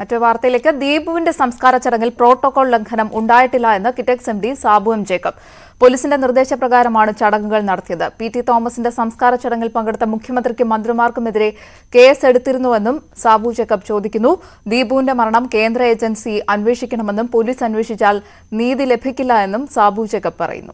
മറ്റൊരു വാർത്തയിലേക്ക് ദീപുവിന്റെ സംസ്കാര ചടങ്ങിൽ പ്രോട്ടോകോൾ ലംഘനം ഉണ്ടായിട്ടില്ല എന്ന് Kitex M D Sabu M Jacob പോലീസിന്റെ നിർദ്ദേശപ്രകാരമാണ് ചടങ്ങുകൾ നടത്തിയത് പി ടി തോമസിന്റെ സംസ്കാര ചടങ്ങിൽ പങ്കെടുത്ത മുഖ്യമന്ത്രിക്കും മന്ത്രിമാർക്കുമെതിരെ കേസ് എടുത്തിരുന്നുവെന്നും സാബു ജേക്കബ് ചോദിക്കുന്നു ദീപുവിന്റെ മരണം കേന്ദ്ര ഏജൻസി അന്വേഷിക്കണമെന്നും പോലീസ് അന്വേഷിച്ചാൽ നീതി ലഭിക്കില്ല എന്നും സാബു ജേക്കബ് പറയുന്നു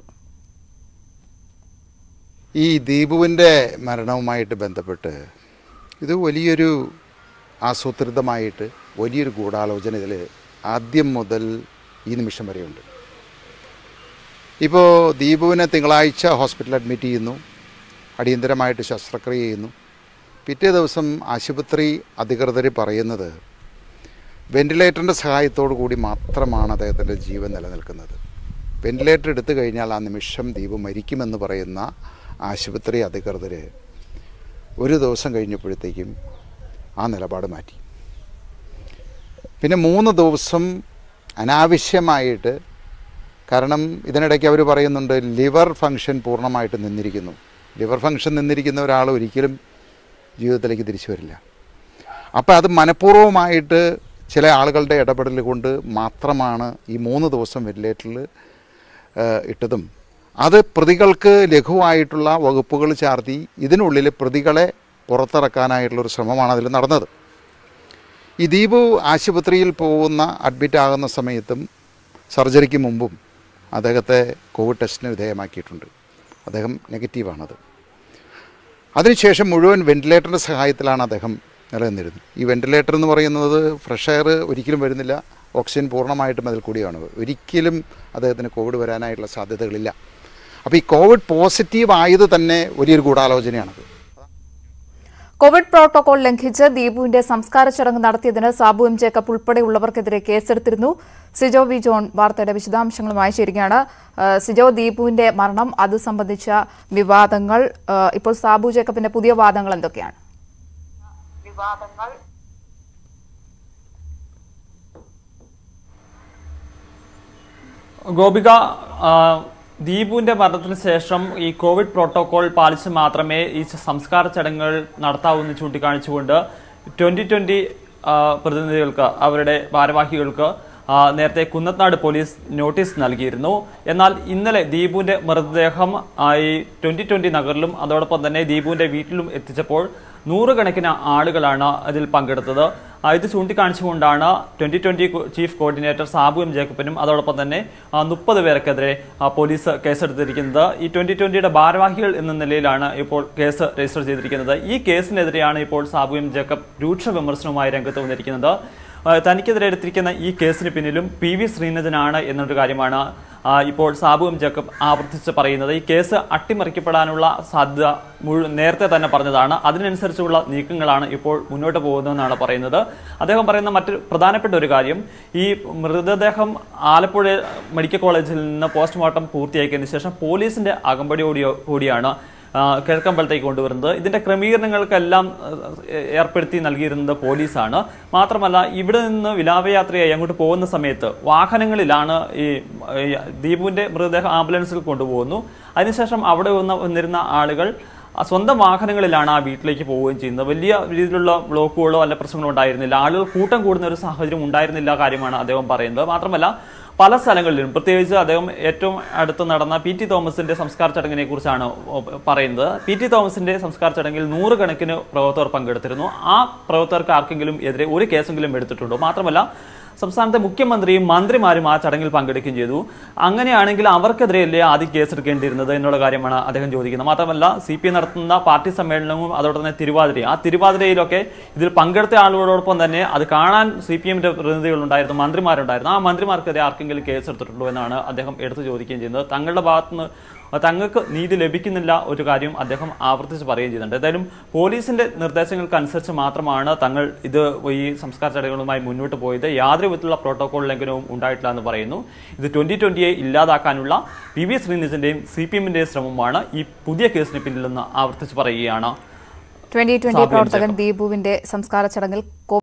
ഈ ദീപുവിൻ്റെ മരണവുമായിട്ട് ബന്ധപ്പെട്ട് ഇത് വലിയൊരു ആസൂത്രിതമായിട്ട് വലിയൊരു ഗൂഢാലോചന ഇതിൽ ആദ്യം മുതൽ ഈ നിമിഷം വരെയുണ്ട് ഇപ്പോൾ ദീപുവിനെ തിങ്കളാഴ്ച ഹോസ്പിറ്റലിൽ അഡ്മിറ്റ് ചെയ്യുന്നു അടിയന്തരമായിട്ട് ശസ്ത്രക്രിയ ചെയ്യുന്നു പിറ്റേ ദിവസം ആശുപത്രി അധികൃതർ പറയുന്നത് വെന്റിലേറ്ററിൻ്റെ സഹായത്തോടു കൂടി മാത്രമാണ് അദ്ദേഹത്തിൻ്റെ ജീവൻ നിലനിൽക്കുന്നത് വെന്റിലേറ്റർ എടുത്തു കഴിഞ്ഞാൽ ആ നിമിഷം ദീപ് മരിക്കുമെന്ന് പറയുന്ന ആശുപത്രി അധികൃതർ ഒരു ദിവസം കഴിഞ്ഞപ്പോഴത്തേക്കും ആ നിലപാട് മാറ്റി പിന്നെ മൂന്ന് ദിവസം അനാവശ്യമായിട്ട് കാരണം ഇതിനിടയ്ക്ക് അവർ പറയുന്നുണ്ട് ലിവർ ഫങ്ഷൻ പൂർണ്ണമായിട്ട് നിന്നിരിക്കുന്നു ലിവർ ഫങ്ഷൻ നിന്നിരിക്കുന്ന ഒരാൾ ഒരിക്കലും ജീവിതത്തിലേക്ക് തിരിച്ചു വരില്ല അപ്പോൾ അത് മനഃപൂർവ്വമായിട്ട് ചില ആളുകളുടെ ഇടപെടൽ കൊണ്ട് മാത്രമാണ് ഈ മൂന്ന് ദിവസം വെന്റിലേറ്ററിൽ ഇട്ടതും അത് പ്രതികൾക്ക് ലഘുവായിട്ടുള്ള വകുപ്പുകൾ ചാർത്തി ഇതിനുള്ളിൽ പ്രതികളെ പുറത്തിറക്കാനായിട്ടുള്ളൊരു ശ്രമമാണ് അതിൽ നടന്നത് ഈ ദീപു ആശുപത്രിയിൽ പോകുന്ന അഡ്മിറ്റ് ആകുന്ന സമയത്തും സർജറിക്ക് മുമ്പും അദ്ദേഹത്തെ കോവിഡ് ടെസ്റ്റിന് വിധേയമാക്കിയിട്ടുണ്ട് അദ്ദേഹം നെഗറ്റീവാണത് അതിനുശേഷം മുഴുവൻ വെന്റിലേറ്ററിൻ്റെ സഹായത്തിലാണ് അദ്ദേഹം നിലനിന്നിരുന്നത് ഈ വെന്റിലേറ്റർ എന്ന് പറയുന്നത് ഫ്രഷ് എയർ ഒരിക്കലും വരുന്നില്ല ഓക്സിജൻ പൂർണ്ണമായിട്ടും അതിൽ കൂടിയാണ് ഒരിക്കലും അദ്ദേഹത്തിന് കോവിഡ് വരാനായിട്ടുള്ള സാധ്യതകളില്ല അപ്പോൾ ഈ കോവിഡ് പോസിറ്റീവ് ആയത് തന്നെ വലിയൊരു ഗൂഢാലോചനയാണത് കോവിഡ് പ്രോട്ടോകോൾ ലംഘിച്ച് ദീപുവിന്റെ സംസ്കാര ചടങ്ങ് നടത്തിയതിന് സാബു എം ജേക്കബ് ഉൾപ്പെടെയുള്ളവർക്കെതിരെ കേസെടുത്തിരുന്നു സിജോ വി ജോൺ വാർത്തയുടെ വിശദാംശങ്ങളുമായി ചേരുകയാണ് ആ, സിജോ ദീപുവിന്റെ മരണം അത് സംബന്ധിച്ച വിവാദങ്ങൾ ആ, ഇപ്പോൾ സാബു ജേക്കബിന്റെ പുതിയ വാദങ്ങൾ എന്തൊക്കെയാണ് ഗോപിക ആ, ദീപുവിന്റെ മരണത്തിന് ശേഷം ഈ കോവിഡ് പ്രോട്ടോകോൾ പാലിച്ച് മാത്രമേ ഈ സംസ്കാര ചടങ്ങുകൾ നടത്താവൂ എന്ന് ചൂണ്ടിക്കാണിച്ചുകൊണ്ട് ട്വന്റി ട്വന്റി പ്രതിനിധികൾക്ക് അവരുടെ ഭാരവാഹികൾക്ക് ആ, നേരത്തെ കുന്നത്നാട് പോലീസ് നോട്ടീസ് നൽകിയിരുന്നു എന്നാൽ ഇന്നലെ ദീപുവിന്റെ മൃതദേഹം ആ, ഈ ട്വന്റി ട്വന്റി നഗറിലും അതോടൊപ്പം തന്നെ ദീപുവിന്റെ വീട്ടിലും എത്തിച്ചപ്പോൾ നൂറുകണക്കിന് ആളുകളാണ് അതിൽ പങ്കെടുത്തത് ആ, ഇത് ചൂണ്ടിക്കാണിച്ചുകൊണ്ടാണ് twenty twenty chief coordinator Sabu M ജേക്കബിനും അതോടൊപ്പം തന്നെ മുപ്പത് പേർക്കെതിരെ ആ, പോലീസ് കേസെടുത്തിരിക്കുന്നത് ഈ ട്വന്റി ട്വന്റിയുടെ ഭാരവാഹികൾ എന്ന നിലയിലാണ് ഇപ്പോൾ കേസ് രജിസ്റ്റർ ചെയ്തിരിക്കുന്നത് ഈ കേസിനെതിരെയാണ് ഇപ്പോൾ സാബു എം ജേക്കബ് രൂക്ഷ വിമർശനവുമായി രംഗത്ത് വന്നിരിക്കുന്നത് ആ, തനിക്കെതിരെ എടുത്തിരിക്കുന്ന ഈ കേസിന് പിന്നിലും പി വി ശ്രീനഥനാണ് എന്നൊരു കാര്യമാണ് ആ, ഇപ്പോൾ സാബു എം ജേക്കബ് ആവർത്തിച്ച് പറയുന്നത് ഈ കേസ് അട്ടിമറിക്കപ്പെടാനുള്ള സാധ്യത മുഴുവൻ നേരത്തെ തന്നെ പറഞ്ഞതാണ് അതിനനുസരിച്ചുള്ള നീക്കങ്ങളാണ് ഇപ്പോൾ മുന്നോട്ട് പോകുന്നതെന്നാണ് പറയുന്നത് അദ്ദേഹം പറയുന്ന മറ്റൊരു പ്രധാനപ്പെട്ട ഒരു കാര്യം ഈ മൃതദേഹം ആലപ്പുഴ മെഡിക്കൽ കോളേജിൽ നിന്ന് പോസ്റ്റ്മോർട്ടം പൂർത്തിയാക്കിയതിനു ശേഷം പോലീസിന്റെ അകമ്പടിയോടി കൂടിയാണ് ആ, കിഴക്കമ്പലത്തേക്ക് കൊണ്ടുവരുന്നത് ഇതിന്റെ ക്രമീകരണങ്ങൾക്കെല്ലാം ആ, ഏർപ്പെടുത്തി നൽകിയിരുന്നത് പോലീസാണ് മാത്രമല്ല ഇവിടെ നിന്ന് വിലാപയാത്രയായി അങ്ങോട്ട് പോകുന്ന സമയത്ത് വാഹനങ്ങളിലാണ് ഈ ഈ ദീപുവിന്റെ മൃതദേഹം ആംബുലൻസിൽ കൊണ്ടുപോകുന്നു അതിനുശേഷം അവിടെ വന്ന വന്നിരുന്ന ആളുകൾ ആ സ്വന്തം വാഹനങ്ങളിലാണ് ആ വീട്ടിലേക്ക് പോവുകയും ചെയ്യുന്നത് വലിയ രീതിയിലുള്ള ബ്ലോക്കുകളോ അല്ല പ്രശ്നങ്ങളോ ഉണ്ടായിരുന്നില്ല ആളുകൾ കൂട്ടം കൂടുന്ന ഒരു സാഹചര്യം ഉണ്ടായിരുന്നില്ല കാര്യമാണ് അദ്ദേഹം പറയുന്നത് മാത്രമല്ല പല സ്ഥലങ്ങളിലും പ്രത്യേകിച്ച് അദ്ദേഹം ഏറ്റവും അടുത്ത് നടന്ന പി ടി തോമസിന്റെ സംസ്കാര ചടങ്ങിനെ കുറിച്ചാണ് പറയുന്നത് പി ടി തോമസിന്റെ സംസ്കാര ചടങ്ങിൽ നൂറുകണക്കിന് പ്രവർത്തകർ പങ്കെടുത്തിരുന്നു ആ പ്രവർത്തകർക്ക് ആർക്കെങ്കിലും എതിരെ ഒരു കേസെങ്കിലും എടുത്തിട്ടുണ്ടോ മാത്രമല്ല സംസ്ഥാനത്തെ മുഖ്യമന്ത്രിയും മന്ത്രിമാരും ആ ചടങ്ങിൽ പങ്കെടുക്കുകയും ചെയ്തു അങ്ങനെയാണെങ്കിൽ അവർക്കെതിരെയല്ലേ ആദ്യം കേസെടുക്കേണ്ടിയിരുന്നത് എന്നുള്ള കാര്യമാണ് അദ്ദേഹം ചോദിക്കുന്നത് മാത്രമല്ല സി പി നടത്തുന്ന പാർട്ടി സമ്മേളനവും അതോടൊപ്പം തന്നെ തിരുവാതിര ആ തിരുവാതിരയിലൊക്കെ ഇതിൽ പങ്കെടുത്ത ആളുകളോടൊപ്പം തന്നെ അത് കാണാൻ സി പി എമ്മിന്റെ പ്രതിനിധികളുണ്ടായിരുന്നു മന്ത്രിമാരുണ്ടായിരുന്നു ആ മന്ത്രിമാർക്കെതിരെ ആർക്കെങ്കിലും കേസെടുത്തിട്ടുണ്ടോ എന്നാണ് അദ്ദേഹം എടുത്തു ചോദിക്കുകയും ചെയ്യുന്നത് തങ്ങളുടെ ഭാഗത്തുനിന്ന് തങ്ങൾക്ക് നീതി ലഭിക്കുന്നില്ല ഒരു കാര്യം അദ്ദേഹം ആവർത്തിച്ച് പറയുകയും ചെയ്യുന്നുണ്ട് എന്തായാലും പോലീസിന്റെ നിർദ്ദേശങ്ങൾക്കനുസരിച്ച് മാത്രമാണ് തങ്ങൾ ഇത് ഈ സംസ്കാര ചടങ്ങുകളുമായി മുന്നോട്ട് പോയത് യാതൊരു വിധത്തിലുള്ള പ്രോട്ടോകോൾ ലംഘനവും ഉണ്ടായിട്ടില്ല എന്ന് പറയുന്നു ഇത് ട്വന്റി ട്വന്റിയെ ഇല്ലാതാക്കാനുള്ള പി വി ശ്രീനിധന്റെയും സി പി എമ്മിന്റെയും ശ്രമമാണ് ഈ പുതിയ കേസിന് പിന്നിലെന്ന് ആവർത്തിച്ച് പറയുകയാണ് ട്വന്റി ട്വന്റി സാബു എം പ്രവർത്തകൻ ജേക്കബ്. ദീപുവിന്റെ സംസ്കാര ചടങ്ങിൽ